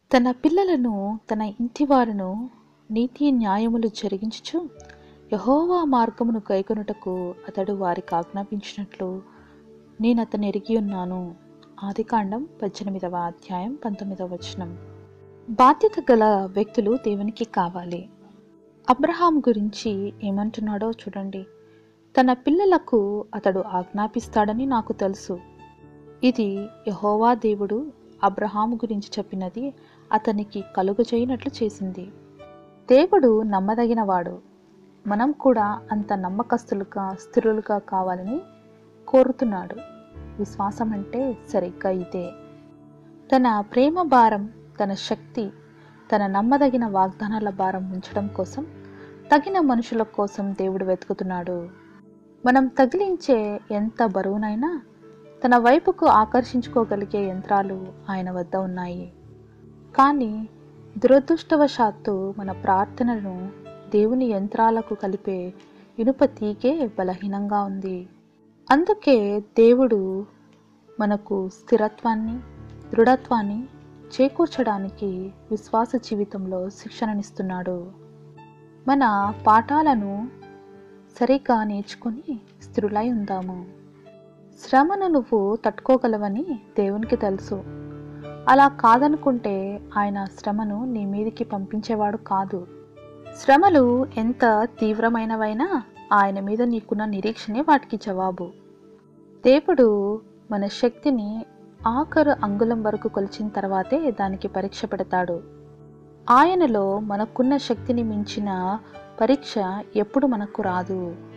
తన పిల్లలను తన ఇంటివారును నీతి న్యాయములు జరిగించుచు యహోవా మార్గమును కైకొనుటకు అతడు వారికి ఆజ్ఞాపించినట్లు నేను అతను ఎరిగి ఉన్నాను ఆదికాండం పద్దెనిమిదవ అధ్యాయం పంతొమ్మిదవ వచనం బాధ్యత గల వ్యక్తులు దేవునికి కావాలి అబ్రహాం గురించి ఏమంటున్నాడో చూడండి తన పిల్లలకు అతడు ఆజ్ఞాపిస్తాడని నాకు తెలుసు ఇది యహోవా దేవుడు అబ్రహాము గురించి చెప్పినది అతనికి కలుగజేయనట్లు చేసింది దేవుడు నమ్మదగినవాడు మనం కూడా అంత నమ్మకస్తులుగా స్థిరులుగా కావాలని కోరుతున్నాడు విశ్వాసం అంటే సరిగ్గా ఇదే తన ప్రేమ భారం తన శక్తి తన నమ్మదగిన వాగ్దానాల భారం ఉంచడం కోసం తగిన మనుషుల కోసం దేవుడు వెతుకుతున్నాడు మనం తగిలించే ఎంత బరువునైనా తన వైపుకు ఆకర్షించుకోగలిగే యంత్రాలు ఆయన వద్ద ఉన్నాయి కానీ దురదృష్టవశాత్తు మన ప్రార్థనను దేవుని యంత్రాలకు కలిపే ఇనుప తీగే బలహీనంగా ఉంది అందుకే దేవుడు మనకు స్థిరత్వాన్ని దృఢత్వాన్ని చేకూర్చడానికి విశ్వాస జీవితంలో శిక్షణనిస్తున్నాడు మన పాఠాలను సరిగ్గా నేర్చుకుని స్థిరులై ఉందాము శ్రమను నువ్వు తట్టుకోగలవని దేవునికి తెలుసు అలా కాదనుకుంటే ఆయన శ్రమను నీ మీదికి పంపించేవాడు కాదు శ్రమలు ఎంత తీవ్రమైనవైనా ఆయన మీద నీకున్న నిరీక్షణే వాటికి జవాబు దేవుడు మన శక్తిని ఆఖరు అంగుళం వరకు కొలిచిన తర్వాతే దానికి పరీక్ష పెడతాడు ఆయనలో మనకున్న శక్తిని మించిన పరీక్ష ఎప్పుడు మనకు రాదు